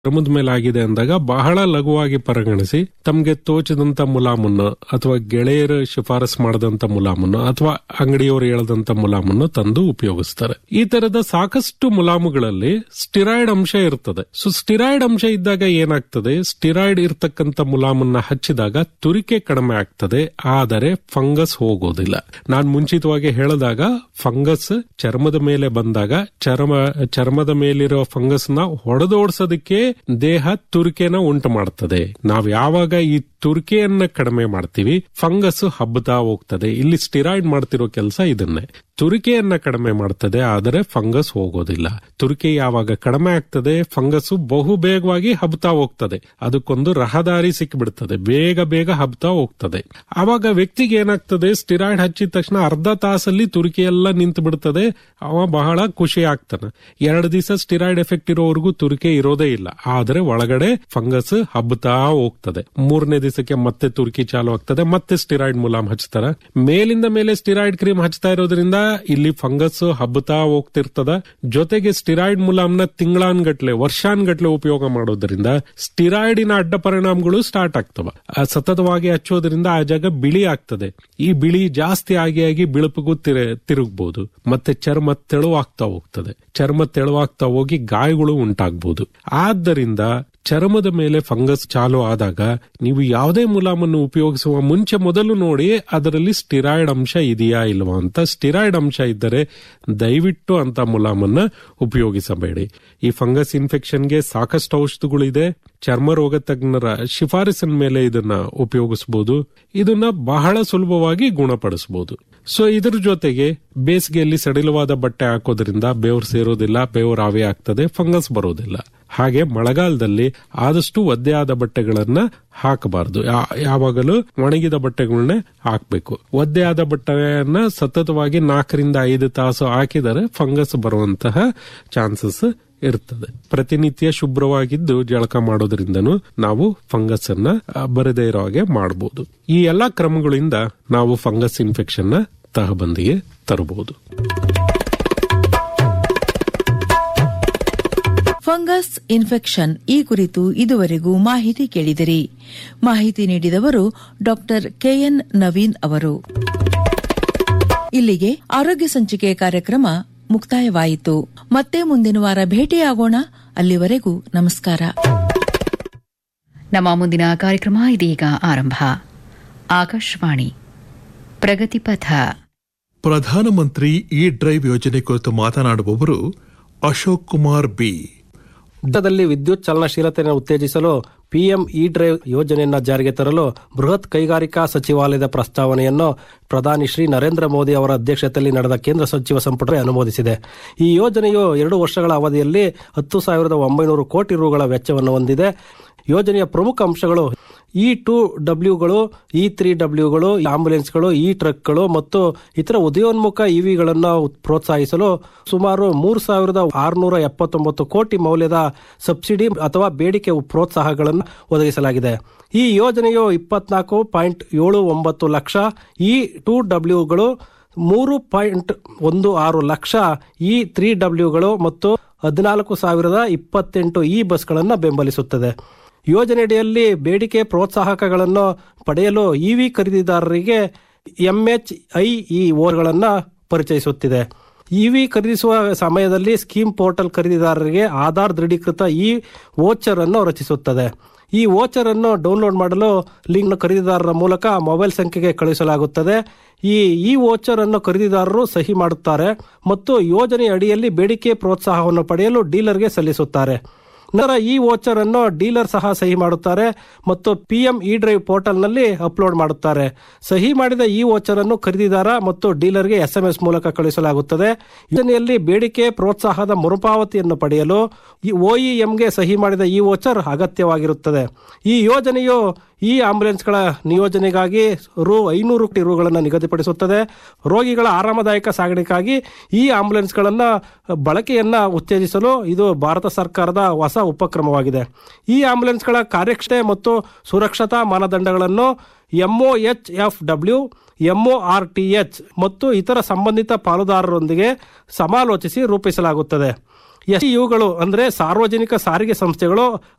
ಚರ್ಮದ ಮೇಲೆ ಆಗಿದೆ ಅಂದಾಗ ಬಹಳ ಲಘುವಾಗಿ ಪರಿಗಣಿಸಿ ತಮ್ಗೆ ತೋಚಿದಂತ ಮುಲಾಮನ್ನು ಅಥವಾ ಗೆಳೆಯರು ಶಿಫಾರಸ್ ಮಾಡದಂತ ಮುಲಾಮನ್ನು ಅಥವಾ ಅಂಗಡಿಯವರು ಹೇಳದಂತ ಮುಲಾಮನ್ನು ತಂದು ಉಪಯೋಗಿಸ್ತಾರೆ ಈ ತರದ ಸಾಕಷ್ಟು ಮುಲಾಮುಗಳಲ್ಲಿ ಸ್ಟಿರಾಯ್ಡ್ ಅಂಶ ಇರ್ತದೆ ಸೊ ಸ್ಟಿರಾಯ್ಡ್ ಅಂಶ ಇದ್ದಾಗ ಏನಾಗ್ತದೆ ಸ್ಟಿರಾಯ್ಡ್ ಇರ್ತಕ್ಕಂಥ ಮುಲಾಮನ್ನ ಹಚ್ಚಿದಾಗ ತುರಿಕೆ ಕಡಿಮೆ ಆಗ್ತದೆ ಆದರೆ ಫಂಗಸ್ ಹೋಗೋದಿಲ್ಲ ನಾನ್ ಮುಂಚಿತವಾಗಿ ಹೇಳಿದಾಗ ಫಂಗಸ್ ಚರ್ಮದ ಮೇಲೆ ಬಂದಾಗ ಚರ್ಮ ಚರ್ಮದ ಮೇಲಿರೋ ಫಂಗಸ್ ನ ಹೊಡೆದೋಡ್ಸೋದಕ್ಕೆ ದೇಹ ತುರಿಕೆನ ಉಂಟು ಮಾಡ್ತದೆ ನಾವ್ ಯಾವಾಗ ಈ ತುರಿಕೆಯನ್ನ ಕಡಿಮೆ ಮಾಡ್ತೀವಿ ಫಂಗಸ್ ಹಬ್ಬತಾ ಹೋಗ್ತದೆ ಇಲ್ಲಿ ಸ್ಟಿರಾಯ್ಡ್ ಮಾಡ್ತಿರೋ ಕೆಲಸ ಇದನ್ನೇ ತುರಿಕೆಯನ್ನ ಕಡಿಮೆ ಮಾಡ್ತದೆ ಆದರೆ ಫಂಗಸ್ ಹೋಗೋದಿಲ್ಲ ತುರಿಕೆ ಯಾವಾಗ ಕಡಿಮೆ ಆಗ್ತದೆ ಫಂಗಸ್ ಬಹು ಬೇಗವಾಗಿ ಹಬ್ತಾ ಹೋಗ್ತದೆ ಅದಕ್ಕೊಂದು ರಹದಾರಿ ಸಿಕ್ಬಿಡ್ತದೆ ಬೇಗ ಬೇಗ ಹಬ್ತಾ ಹೋಗ್ತದೆ ಆವಾಗ ವ್ಯಕ್ತಿಗೆ ಏನಾಗ್ತದೆ ಸ್ಟಿರಾಯ್ಡ್ ಹಚ್ಚಿದ ತಕ್ಷಣ ಅರ್ಧ ತಾಸಲ್ಲಿ ತುರಿಕೆ ಎಲ್ಲ ನಿಂತು ಬಿಡ್ತದೆ ಅವ ಬಹಳ ಖುಷಿ ಆಗ್ತಾನೆ ಎರಡು ದಿವಸ ಸ್ಟಿರಾಯ್ಡ್ ಎಫೆಕ್ಟ್ ಇರೋವರೆಗೂ ತುರಿಕೆ ಇರೋದೇ ಇಲ್ಲ ಆದ್ರೆ ಒಳಗಡೆ ಫಂಗಸ್ ಹಬ್ಬತಾ ಹೋಗ್ತದೆ ಮೂರನೇ ದಿವಸಕ್ಕೆ ಮತ್ತೆ ತುರ್ಕಿ ಚಾಲು ಆಗ್ತದೆ ಮತ್ತೆ ಸ್ಟಿರಾಯ್ಡ್ ಮುಲಾಮ್ ಹಚ್ತಾರ ಮೇಲಿಂದ ಮೇಲೆ ಸ್ಟಿರಾಯ್ಡ್ ಕ್ರೀಮ್ ಹಚ್ತಾ ಇರೋದ್ರಿಂದ ಇಲ್ಲಿ ಫಂಗಸ್ ಹಬ್ಬತಾ ಹೋಗ್ತಿರ್ತದ ಜೊತೆಗೆ ಸ್ಟಿರಾಯ್ಡ್ ಮುಲಾಮ್ನ ತಿಂಗಳಾನ್ಗಟ್ಲೆ ವರ್ಷಾನ್ಗಟ್ಲೆ ಉಪಯೋಗ ಮಾಡೋದ್ರಿಂದ ಸ್ಟಿರಾಯ್ಡಿನ ಅಡ್ಡ ಪರಿಣಾಮಗಳು ಸ್ಟಾರ್ಟ್ ಆಗ್ತವ ಆ ಸತತವಾಗಿ ಹಚ್ಚೋದ್ರಿಂದ ಆ ಜಾಗ ಬಿಳಿ ಆಗ್ತದೆ ಈ ಬಿಳಿ ಜಾಸ್ತಿ ಆಗಿ ಆಗಿ ಬಿಳುಪಿಗೂ ತಿರುಗಬಹುದು ಮತ್ತೆ ಚರ್ಮ ತೆಳುವಾಗ್ತಾ ಹೋಗ್ತದೆ ಚರ್ಮ ತೆಳುವಾಗ್ತಾ ಹೋಗಿ ಗಾಯಗಳು ಉಂಟಾಗಬಹುದು ಆದ್ದರಿಂದ ಚರ್ಮದ ಮೇಲೆ ಫಂಗಸ್ ಚಾಲು ಆದಾಗ ನೀವು ಯಾವುದೇ ಮುಲಾಮನ್ನು ಉಪಯೋಗಿಸುವ ಮುಂಚೆ ಮೊದಲು ನೋಡಿ ಅದರಲ್ಲಿ ಸ್ಟಿರಾಯ್ಡ್ ಅಂಶ ಇದೆಯಾ ಇಲ್ವಾ ಅಂತ ಸ್ಟಿರಾಯ್ಡ್ ಅಂಶ ಇದ್ದರೆ ದಯವಿಟ್ಟು ಅಂತ ಮುಲಾಮನ್ನ ಉಪಯೋಗಿಸಬೇಡಿ ಈ ಫಂಗಸ್ ಇನ್ಫೆಕ್ಷನ್ಗೆ ಸಾಕಷ್ಟು ಔಷಧಿಗಳಿದೆ ಚರ್ಮ ರೋಗ ತಜ್ಞರ ಶಿಫಾರಸಿನ ಮೇಲೆ ಇದನ್ನ ಉಪಯೋಗಿಸಬಹುದು ಇದನ್ನ ಬಹಳ ಸುಲಭವಾಗಿ ಗುಣಪಡಿಸಬಹುದು ಸೊ ಇದ್ರ ಜೊತೆಗೆ ಬೇಸಿಗೆಯಲ್ಲಿ ಸಡಿಲವಾದ ಬಟ್ಟೆ ಹಾಕೋದ್ರಿಂದ ಬೆವರು ಸೇರೋದಿಲ್ಲ ಬೆವರು ಆವಿ ಆಗ್ತದೆ ಫಂಗಸ್ ಬರೋದಿಲ್ಲ ಹಾಗೆ ಮಳೆಗಾಲದಲ್ಲಿ ಆದಷ್ಟು ಒದ್ದೆಯಾದ ಬಟ್ಟೆಗಳನ್ನ ಹಾಕಬಾರದು ಯಾವಾಗಲೂ ಒಣಗಿದ ಬಟ್ಟೆಗಳನ್ನೇ ಹಾಕಬೇಕು ಒದ್ದೆಯಾದ ಬಟ್ಟೆಯನ್ನ ಸತತವಾಗಿ ನಾಲ್ಕರಿಂದ ಐದು ತಾಸು ಹಾಕಿದರೆ ಫಂಗಸ್ ಬರುವಂತಹ ಚಾನ್ಸಸ್ ಇರ್ತದೆ ಪ್ರತಿನಿತ್ಯ ಶುಭ್ರವಾಗಿದ್ದು ಜಳಕ ಮಾಡೋದ್ರಿಂದನೂ ನಾವು ಫಂಗಸ್ ಅನ್ನ ಬರದೇ ಇರೋ ಹಾಗೆ ಮಾಡಬಹುದು ಈ ಎಲ್ಲಾ ಕ್ರಮಗಳಿಂದ ನಾವು ಫಂಗಸ್ ಇನ್ಫೆಕ್ಷನ್ ನ ತಹಬಂದಿಗೆ ತರಬಹುದು ಫಂಗಸ್ ಇನ್ಫೆಕ್ಷನ್ ಈ ಕುರಿತು ಇದುವರೆಗೂ ಮಾಹಿತಿ ಕೇಳಿದಿರಿ ಮಾಹಿತಿ ನೀಡಿದವರು ಡಾಕ್ಟರ್ ಕೆಎನ್ ನವೀನ್ ಅವರು ಇಲ್ಲಿಗೆ ಆರೋಗ್ಯ ಸಂಚಿಕೆ ಕಾರ್ಯಕ್ರಮ ಮುಕ್ತಾಯವಾಯಿತು ಮತ್ತೆ ಮುಂದಿನ ವಾರ ಭೇಟಿಯಾಗೋಣ ಅಲ್ಲಿವರೆಗೂ ನಮಸ್ಕಾರ ನಮ್ಮ ಮುಂದಿನ ಕಾರ್ಯಕ್ರಮ ಇದೀಗ ಆರಂಭ ಆಕಾಶವಾಣಿ ಪ್ರಗತಿಪಥ ಪ್ರಧಾನಮಂತ್ರಿ ಇ ಡ್ರೈವ್ ಯೋಜನೆ ಕುರಿತು ಮಾತನಾಡುವವರು ಅಶೋಕ್ ಕುಮಾರ್ ಬಿ ದೇಶದಲ್ಲಿ ವಿದ್ಯುತ್ ಚಲನಶೀಲತೆಯನ್ನು ಉತ್ತೇಜಿಸಲು ಪಿಎಂ ಇ ಡ್ರೈವ್ ಯೋಜನೆಯನ್ನ ಜಾರಿಗೆ ತರಲು ಬೃಹತ್ ಕೈಗಾರಿಕಾ ಸಚಿವಾಲಯದ ಪ್ರಸ್ತಾವನೆಯನ್ನು ಪ್ರಧಾನಿ ಶ್ರೀ ನರೇಂದ್ರ ಮೋದಿ ಅವರ ಅಧ್ಯಕ್ಷತೆಯಲ್ಲಿ ನಡೆದ ಕೇಂದ್ರ ಸಚಿವ ಸಂಪುಟ ಅನುಮೋದಿಸಿದೆ ಈ ಯೋಜನೆಯು ಎರಡು ವರ್ಷಗಳ ಅವಧಿಯಲ್ಲಿ ಹತ್ತು ಸಾವಿರದ ಒಂಬೈನೂರು ಕೋಟಿ ರುಗಳ ವೆಚ್ಚವನ್ನು ಹೊಂದಿದೆ ಯೋಜನೆಯ ಪ್ರಮುಖ ಅಂಶಗಳು ಇ ಟು ಡಬ್ಲ್ಯೂಗಳು ಇ ತ್ರೀ ಡಬ್ಲ್ಯೂಗಳು ಆಂಬ್ಯುಲೆನ್ಸ್ಗಳು ಇ ಟ್ರಕ್ಗಳು ಮತ್ತು ಇತರ ಉದಯೋನ್ಮುಖ ಇವಿಗಳನ್ನು ಪ್ರೋತ್ಸಾಹಿಸಲು ಸುಮಾರು ಮೂರು ಸಾವಿರದ ಆರುನೂರ ಎಪ್ಪತ್ತೊಂಬತ್ತು ಕೋಟಿ ಮೌಲ್ಯದ ಸಬ್ಸಿಡಿ ಅಥವಾ ಬೇಡಿಕೆ ಪ್ರೋತ್ಸಾಹಗಳನ್ನು ಒದಗಿಸಲಾಗಿದೆ ಈ ಯೋಜನೆಯು ಇಪ್ಪತ್ನಾಲ್ಕು ಪಾಯಿಂಟ್ ಏಳು ಒಂಬತ್ತು ಲಕ್ಷ ಇ ಟು ಡಬ್ಲ್ಯೂಗಳು ಮೂರು ಪಾಯಿಂಟ್ ಒಂದು ಆರು ಲಕ್ಷ ಇ ತ್ರೀ ಡಬ್ಲ್ಯೂಗಳು ಮತ್ತು ಹದಿನಾಲ್ಕು ಸಾವಿರದ ಇಪ್ಪತ್ತೆಂಟು ಇ ಬಸ್ಗಳನ್ನು ಬೆಂಬಲಿಸುತ್ತದೆ ಯೋಜನೆಯಡಿಯಲ್ಲಿ ಬೇಡಿಕೆ ಪ್ರೋತ್ಸಾಹಕಗಳನ್ನು ಪಡೆಯಲು ಇವಿ ಖರೀದಿದಾರರಿಗೆ ಎಂಎಚ್ಐಇ ಓರ್ಗಳನ್ನು ಪರಿಚಯಿಸುತ್ತಿದೆ ಇವಿ ಖರೀದಿಸುವ ಸಮಯದಲ್ಲಿ ಸ್ಕೀಮ್ ಪೋರ್ಟಲ್ ಖರೀದಿದಾರರಿಗೆ ಆಧಾರ್ ದೃಢೀಕೃತ ಇ ವೋಚರ್ ಅನ್ನು ರಚಿಸುತ್ತದೆ ಈ ವೋಚರ್ ಅನ್ನು ಡೌನ್ಲೋಡ್ ಮಾಡಲು ಲಿಂಕ್ ಖರೀದಿದಾರರ ಮೂಲಕ ಮೊಬೈಲ್ ಸಂಖ್ಯೆಗೆ ಕಳುಹಿಸಲಾಗುತ್ತದೆ ಈ ಈ ವೋಚರ್ ಅನ್ನು ಖರೀದಿದಾರರು ಸಹಿ ಮಾಡುತ್ತಾರೆ ಮತ್ತು ಯೋಜನೆಯ ಅಡಿಯಲ್ಲಿ ಬೇಡಿಕೆ ಪ್ರೋತ್ಸಾಹವನ್ನು ಪಡೆಯಲು ಡೀಲರ್ಗೆ ಸಲ್ಲಿಸುತ್ತಾರೆ ನಂತರ ಈ ವೋಚರ್ ಅನ್ನು ಡೀಲರ್ ಸಹ ಸಹಿ ಮಾಡುತ್ತಾರೆ ಮತ್ತು ಪಿಎಂ ಇ ಡ್ರೈವ್ ಪೋರ್ಟಲ್ನಲ್ಲಿ ಅಪ್ಲೋಡ್ ಮಾಡುತ್ತಾರೆ ಸಹಿ ಮಾಡಿದ ಈ ವೋಚರ್ ಅನ್ನು ಖರೀದಿದಾರ ಮತ್ತು ಡೀಲರ್ಗೆ ಎಸ್ಎಂಎಸ್ ಮೂಲಕ ಕಳುಹಿಸಲಾಗುತ್ತದೆ ಯೋಜನೆಯಲ್ಲಿ ಬೇಡಿಕೆ ಪ್ರೋತ್ಸಾಹದ ಮರುಪಾವತಿಯನ್ನು ಪಡೆಯಲು ಒಇಎಂಗೆ ಸಹಿ ಮಾಡಿದ ಈ ವೋಚರ್ ಅಗತ್ಯವಾಗಿರುತ್ತದೆ ಈ ಯೋಜನೆಯು ಈ ಆಂಬ್ಯುಲೆನ್ಸ್ಗಳ ನಿಯೋಜನೆಗಾಗಿ ರು ಐನೂರು ಕೋಟಿ ರುಗಳನ್ನು ನಿಗದಿಪಡಿಸುತ್ತದೆ ರೋಗಿಗಳ ಆರಾಮದಾಯಕ ಸಾಗಣೆಗಾಗಿ ಈ ಆಂಬ್ಯುಲೆನ್ಸ್ಗಳನ್ನು ಬಳಕೆಯನ್ನ ಉತ್ತೇಜಿಸಲು ಇದು ಭಾರತ ಸರ್ಕಾರದ ಹೊಸ ಉಪಕ್ರಮವಾಗಿದೆ ಈ ಆಂಬ್ಯುಲೆನ್ಸ್ಗಳ ಕಾರ್ಯಕ್ಷಮತೆ ಮತ್ತು ಸುರಕ್ಷತಾ ಮಾನದಂಡಗಳನ್ನು ಎಂಒಎಚ್ ಎಫ್ ಡಬ್ಲ್ಯೂ ಎಂಒಆರ್ಟಿಎಚ್ ಮತ್ತು ಇತರ ಸಂಬಂಧಿತ ಪಾಲುದಾರರೊಂದಿಗೆ ಸಮಾಲೋಚಿಸಿ ರೂಪಿಸಲಾಗುತ್ತದೆ ಎಸ್ ಇವುಗಳು ಅಂದರೆ ಸಾರ್ವಜನಿಕ ಸಾರಿಗೆ ಸಂಸ್ಥೆಗಳು